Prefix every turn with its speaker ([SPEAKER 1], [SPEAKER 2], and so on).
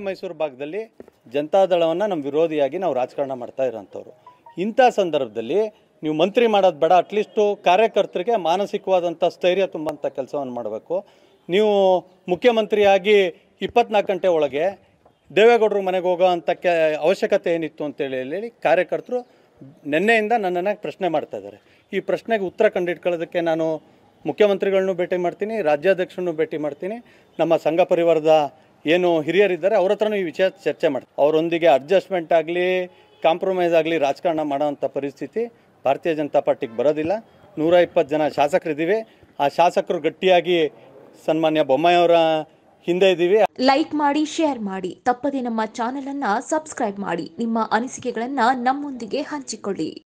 [SPEAKER 1] ಮೈಸೂರು ಭಾಗದಲ್ಲಿ ಜನತಾದಳವನ್ನು ನಮ್ಮ ವಿರೋಧಿಯಾಗಿ ನಾವು ರಾಜಕಾರಣ ಮಾಡ್ತಾ ಇರೋಂಥವ್ರು ಇಂಥ ಸಂದರ್ಭದಲ್ಲಿ ನೀವು ಮಂತ್ರಿ ಮಾಡೋದು ಬೇಡ ಅಟ್ಲೀಸ್ಟು ಕಾರ್ಯಕರ್ತರಿಗೆ ಮಾನಸಿಕವಾದಂಥ ಸ್ಥೈರ್ಯ ತುಂಬಂಥ ಕೆಲಸವನ್ನು ಮಾಡಬೇಕು ನೀವು ಮುಖ್ಯಮಂತ್ರಿಯಾಗಿ ಇಪ್ಪತ್ನಾಲ್ಕು ಗಂಟೆ ಒಳಗೆ ದೇವೇಗೌಡರು ಮನೆಗೆ ಹೋಗೋ ಅಂಥ ಕೆ ಅವಶ್ಯಕತೆ ಏನಿತ್ತು ಅಂತೇಳಿ ಹೇಳಿ ಕಾರ್ಯಕರ್ತರು ನಿನ್ನೆಯಿಂದ ನನ್ನನ್ನು ಪ್ರಶ್ನೆ ಮಾಡ್ತಾ ಇದ್ದಾರೆ ಈ ಪ್ರಶ್ನೆಗೆ ಉತ್ತರ ಕಂಡಿಡ್ಕೊಳ್ಳೋದಕ್ಕೆ ನಾನು ಮುಖ್ಯಮಂತ್ರಿಗಳನ್ನೂ ಭೇಟಿ ಮಾಡ್ತೀನಿ ರಾಜ್ಯಾಧ್ಯಕ್ಷರನ್ನು ಭೇಟಿ ಮಾಡ್ತೀನಿ ನಮ್ಮ ಸಂಘ ಪರಿವಾರದ ಏನು ಹಿರಿಯರಿದ್ದಾರೆ ಅವ್ರ ಹತ್ರನೂ ಈ ವಿಷಯ ಚರ್ಚೆ ಮಾಡ್ತೀನಿ ಅವರೊಂದಿಗೆ ಅಡ್ಜಸ್ಟ್ಮೆಂಟ್ ಆಗಲಿ ಕಾಂಪ್ರಮೈಸ್ ಆಗಲಿ ರಾಜಕಾರಣ ಮಾಡೋವಂಥ ಪರಿಸ್ಥಿತಿ ಭಾರತೀಯ ಜನತಾ ಪಾರ್ಟಿಗೆ ಬರೋದಿಲ್ಲ ನೂರ ಇಪ್ಪತ್ತು ಜನ ಶಾಸಕರಿದ್ದೀವಿ ಆ ಶಾಸಕರು ಗಟ್ಟಿಯಾಗಿ ಸನ್ಮಾನ್ಯ ಬೊಮ್ಮಾಯಿಯವರ ಹಿಂದೆ ಇದ್ದೀವಿ
[SPEAKER 2] ಲೈಕ್ ಮಾಡಿ ಶೇರ್ ಮಾಡಿ ತಪ್ಪದೆ ನಮ್ಮ ಚಾನೆಲ್ ಅನ್ನ ಸಬ್ಸ್ಕ್ರೈಬ್ ಮಾಡಿ ನಿಮ್ಮ ಅನಿಸಿಕೆಗಳನ್ನ ನಮ್ಮೊಂದಿಗೆ ಹಂಚಿಕೊಳ್ಳಿ